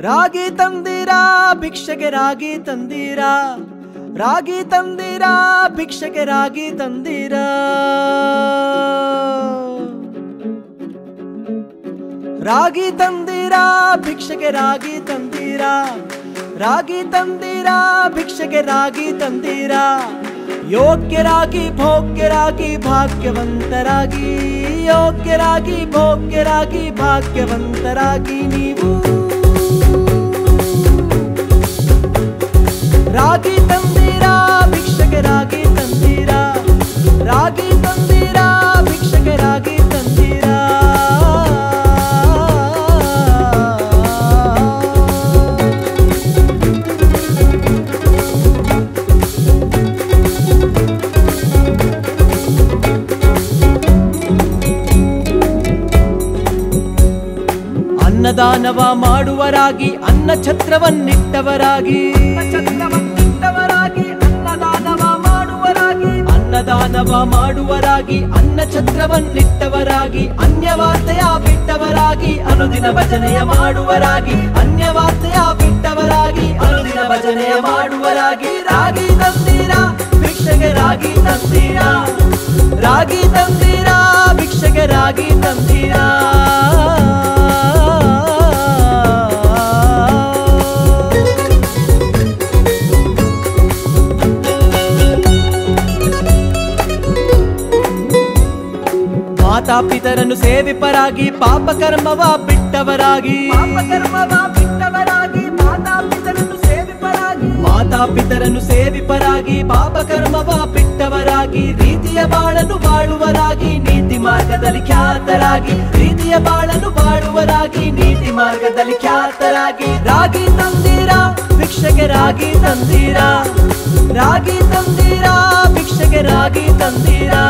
ರಾಗಿ ತಂದಿರಾ ಭಿಕ್ಷೆಗೆ ರಾಗಿ ತಂದಿರಾ ರಾಗಿ ತಂದಿರಾ ಭಿಕ್ಷೆಗೆ ರಾಗಿ ತಂದಿರಾ ರಾಗಿ ತಂದಿರಾ ಭಿಕ್ಷೆಗೆ ರಾಗಿ ತಂದಿರಾ ರಾಗಿ ತಂದಿರಾ ಭಿಕ್ಷೆಗೆ ರಾಗಿ ತಂದಿರಾ ಯೋಗ್ಯರಾಗಿ ಭೋಗ್ಯರಾಗಿ ಭಾಗ್ಯವಂತರಾಗಿ ಯೋಗ್ಯರಾಗಿ ಭೋಗ್ಯರಾಗಿ ಭಾಗ್ಯವಂತರಾಗಿ ನೀವು ರಾಗಿ ತಂದಿರಾ ಭಿಕ್ಷೆಗೆ ರಾಗಿ ತಂದಿರಾ ರಾಗಿ ತಂದಿರಾ ಭಿಕ್ಷೆಗೆ ರಾಗಿ ತಂದಿರಾ ಅನ್ನದಾನವ ಮಾಡುವರಾಗಿ ಅನ್ನ ಛತ್ರವನ್ನಿಟ್ಟವರಾಗಿ ಛತ್ರವನ್ನಿಟ್ಟವರಾಗಿ ಅನ್ನದಾನವ ಮಾಡುವರಾಗಿ ಅನ್ನದಾನವ ಮಾಡುವರಾಗಿ ಅನ್ನ ಛತ್ರವನ್ನಿಟ್ಟವರಾಗಿ ಅನ್ಯವಾರ್ತೆಯ ಬಿಟ್ಟವರಾಗಿ ಅನುದಿನ ಭಜನೆಯ ಮಾಡುವರಾಗಿ ಅನ್ಯವಾರ್ತೆಯ ಬಿಟ್ಟವರಾಗಿ ಅನುದಿನ ಭಜನೆಯ ಮಾಡುವರಾಗಿ ರಾಗಿ ತಂದೀರಾ ಭಿಕ್ಷೆಗೆ ರಾಗಿ ತಂದೀರಾ ರಾಗಿ ತಂದೀರಾ ಭಿಕ್ಷೆಗೆ ರಾಗಿ ತಂದೀರಾ ಮಾತಾಪಿತರನ್ನು ಸೇವಿಪರಾಗಿ ಪಾಪ ಕರ್ಮವ ಬಿಟ್ಟವರಾಗಿ ಪಾಪ ಕರ್ಮವ ಬಿಟ್ಟವರಾಗಿ ಮಾತಾಪಿತರನ್ನು ಸೇವಿಪರಾಗಿ ಮಾತಾಪಿತರನ್ನು ಸೇವಿಪರಾಗಿ ಪಾಪ ಕರ್ಮವ ಬಿಟ್ಟವರಾಗಿ ರೀತಿಯ ಬಾಳನ್ನು ಬಾಳುವರಾಗಿ ನೀತಿ ಮಾರ್ಗದಲ್ಲಿ ಖ್ಯಾತರಾಗಿ ರೀತಿಯ ಬಾಳನ್ನು ಬಾಳುವರಾಗಿ ನೀತಿ ಮಾರ್ಗದಲ್ಲಿ ಖ್ಯಾತರಾಗಿ ರಾಗಿ ತಂದೀರಾ ಭಿಕ್ಷೆಗೆ ರಾಗಿ ತಂದೀರಾ ರಾಗಿ ತಂದೀರಾ ಭಿಕ್ಷೆಗೆ ರಾಗಿ ತಂದೀರಾ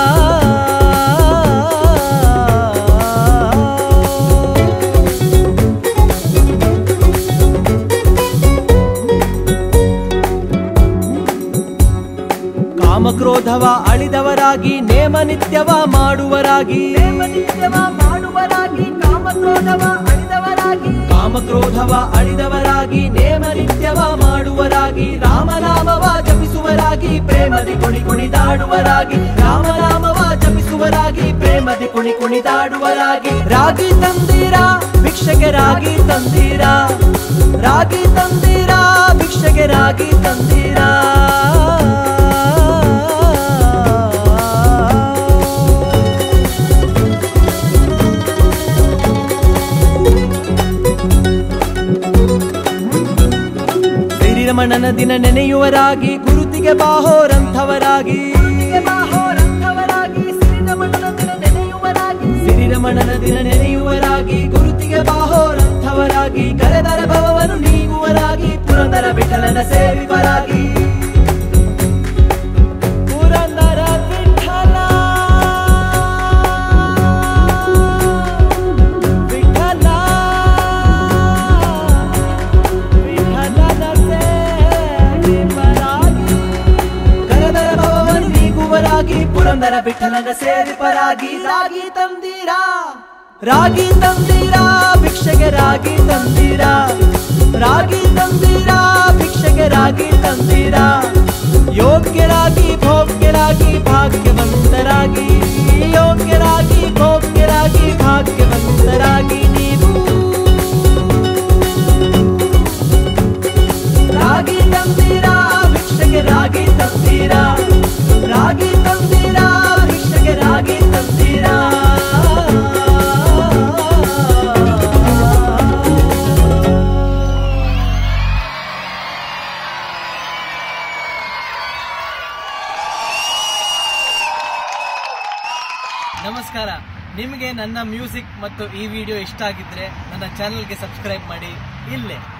ಕಾಮಕ್ರೋಧವ ಅಳಿದವರಾಗಿ ನೇಮ ನಿತ್ಯವ ಮಾಡುವರಾಗಿ ನೇಮ ನಿತ್ಯವ ಮಾಡುವರಾಗಿ ಕಾಮಕ್ರೋಧವ ಅಳಿದವರಾಗಿ ಕಾಮಕ್ರೋಧವ ಅಳಿದವರಾಗಿ ನೇಮ ನಿತ್ಯವ ಮಾಡುವರಾಗಿ ರಾಮನಾಮವ ಜಪಿಸುವರಾಗಿ ಪ್ರೇಮದಿ ಕುಣಿ ಕುಣಿದಾಡುವರಾಗಿ ರಾಮನಾಮವ ಜಪಿಸುವರಾಗಿ ಪ್ರೇಮದಿ ಕುಣಿ ಕುಣಿದಾಡುವರಾಗಿ ರಾಗಿ ತಂದೀರಾ ಭಿಕ್ಷೆಗೆ ರಾಗಿ ತಂದೀರಾ ರಾಗಿ ತಂದೀರಾ ಭಿಕ್ಷೆಗೆ ರಾಗಿ ತಂದೀರಾ ಶ್ರೀರಮಣನ ದಿನ ನೆನೆಯುವರಾಗಿ ಗುರುತಿಗೆ ಬಾಹೋರಂಥವರಾಗಿ ಶ್ರೀರಮಣನ ದಿನ ನೆನೆಯುವರಾಗಿ ಗುರುತಿಗೆ ಬಾಹೋರಂಥವರಾಗಿ ಕರೆದರ ಭವವನ್ನು ನೀಗುವರಾಗಿ ಪುರಂದರ ವಿಠಲನ ಸೇವಿವರಾಗಿ ಪುರಂದರ ವಿಠಲ ವಿಠಲ ವಿಠಲನ ಸೇವಿಪರಾಗಿ ಕರೆದರ ಭವವನ್ನು ನೀಗುವರಾಗಿ ಪುರಂದರ ವಿಠಲನ ಸೇವಿಪರಾಗಿ ರಾಗಿ ತಂದೀರಾ ರಾಗಿ ತಂದೀರಾ ಭಿಕ್ಷೆಗೆ ರಾಗಿ ತಂದೀರಾ ರಾಗಿ ತಂದೀರಾ ಭಿಕ್ಷೆಗೆ ರಾಗಿ ತಂದೀರಾ ಯೋಗ್ಯರಾಗಿ ಭೋಗ್ಯರಾಗಿ ಭಾಗ್ಯವಂತರಾಗಿ ಯೋಗ್ಯರಾಗಿ ಭೋಗ್ಯರಾಗಿ ಭಾಗ್ಯವಂತರಾಗಿ ನೀವು ರಾಗಿ ತಂದೀರಾ ಭಿಕ್ಷೆಗೆ ರಾಗಿ ತಂದೀರಾ ರಾಗಿ ತಂದೀರಾ ಭಿಕ್ಷೆಗೆ ರಾಗಿ ತಂದೀರಾ ನಮಸ್ಕಾರ ನಿಮಗೆ ನನ್ನ ಮ್ಯೂಸಿಕ್ ಮತ್ತು ಈ ವಿಡಿಯೋ ಇಷ್ಟ ಆಗಿದ್ರೆ ನನ್ನ ಚಾನೆಲ್ಗೆ ಸಬ್ಸ್ಕ್ರೈಬ್ ಮಾಡಿ ಇಲ್ಲೇ